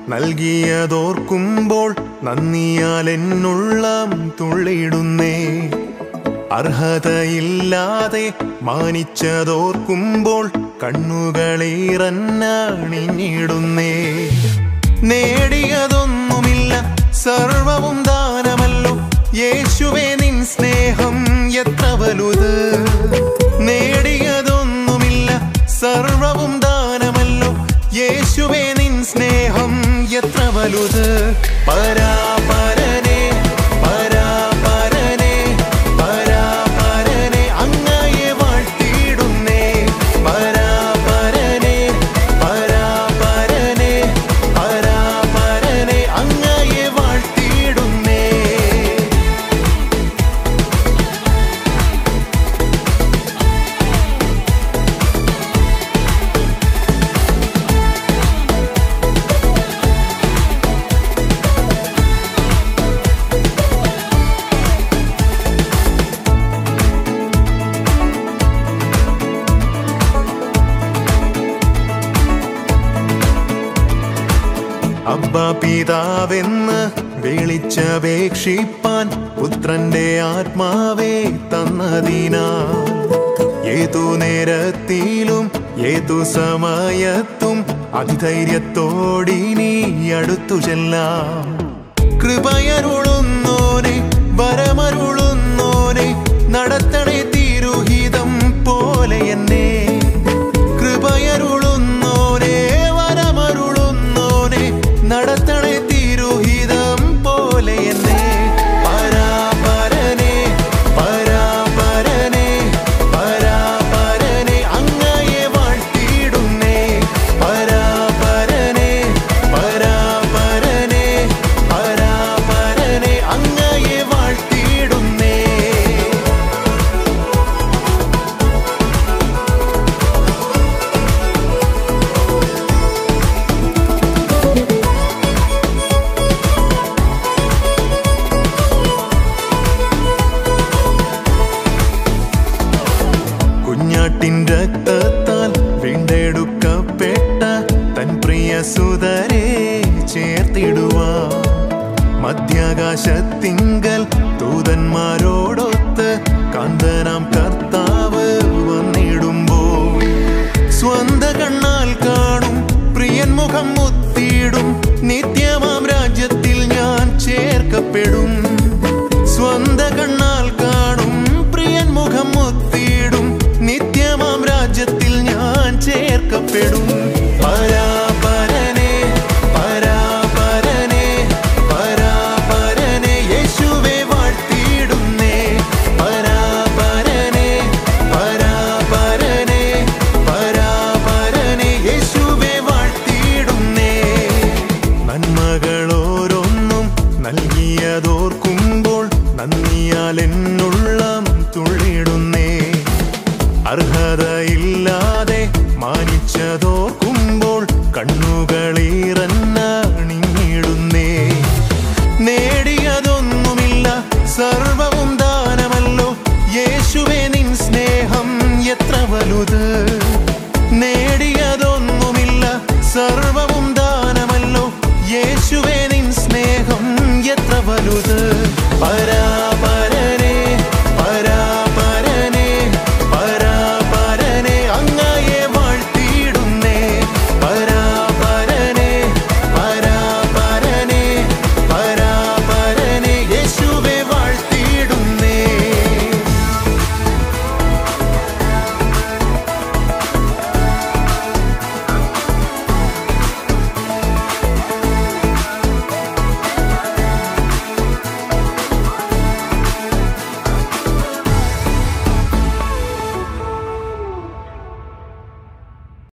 നൽകിയതോർക്കുമ്പോൾ നന്ദിയാൽ എന്നുള്ളം തുള്ളിടുന്നേ അർഹതയില്ലാതെ മാനിച്ചതോർക്കുമ്പോൾ കണ്ണുകളീറന്നണിഞ്ഞിടുന്നേ നേടിയതൊന്നുമില്ല സർവവും ദാനമല്ലോ യേശുവേ നിൻ സ്നേഹം എത്ര വലുത് നേടിയതൊന്നുമില്ല സർവവും ദാനമല്ലോ യേശുവേ നിൻ സ്നേഹം എത്ര വലുത് പരാപരനെ പരാപരനെ പരാപരനെ അങ്ങയെ വാഴ്ത്തിയിടുന്നേ പരാപരനെ പരാപരനെ പരാപരനെ അങ്ങയെ വാഴ്ത്തിയിടുന്നേ അബ്ബ പിതാവെന്ന് വിളിച്ചപേക്ഷിപ്പാൻ പുത്രന്റെ ആത്മാവേ തന്നതിനാൽ ഏതു നേരത്തിലും ഏതു സമയത്തും അതിധൈര്യത്തോടിനി അടുത്തു ചെല്ലാം കൃപയരുളുന്നോനെ വരമരുളുന്നോനെ നടത്തണേ തിരുഹിതം പോലെ എന്നെ കൃപയരുളുന്നോനെ വരമരുളുന്നോനെ നടത്തണേ തിരുഹിതം പോലെ എന്നെ പരാപരനെ പരാപരനെ പരാപരനെ അങ്ങയെ വാഴ്ത്തിയിടുന്നേ പരാപരനെ പരാപരനെ പരാപരനെ അങ്ങയെ വാഴ്ത്തിയിടുന്നേ കുഞ്ഞാട്ടിൻ രക്തത്താൽ വീണ്ടെടുക്കപ്പെട്ട തൻ പ്രിയ സുതരെ ചേർത്തിടുവാ മധ്യാകാശത്തിങ്കൽ ദൂതന്മാരോടൊത്ത് കാന്തനാം കർത്താവ് വന്നിടുമ്പോൾ സ്വന്ത കണ്ണാൽ കാണും പ്രിയൻ മുഖം മുത്തിയിടും നിത്യമാം രാജ്യത്തിൽ ഞാൻ ചേർക്കപ്പെടും സ്വന്ത കണ്ണാൽ കാണും പ്രിയൻ മുഖം മുത്തിയിടും നിത്യമാം രാജ്യത്തിൽ ഞാൻ ചേർക്കപ്പെടും പരാപരനെ പരാപരനെ പരാപരനെ യേശുവേ വാഴ്ത്തിയിടുന്നേ പരാപരനെ പരാപരനെ പരാപരനെ യേശുവേ വാഴ്ത്തിയിടുന്നേ നന്മകളോരൊന്നും നൽകിയതോർക്കുമ്പോൾ നന്ദിയാൽ എന്നുള്ളം തുള്ളിടുന്നേ അർഹതയില്ലാതെ മാനിച്ചതോർക്കുമ്പോൾ കണ്ണുകളീറന്നണിഞ്ഞിടുന്നേ നേടിയതൊന്നുമില്ല സർവവും ദാനമല്ലോ യേശുവേ നിൻ സ്നേഹം എത്ര വലുത് നേടിയതൊന്നുമില്ല സർവവും ദാനമല്ലോ യേശുവേ നിൻ സ്നേഹം എത്ര വലുത് പരാ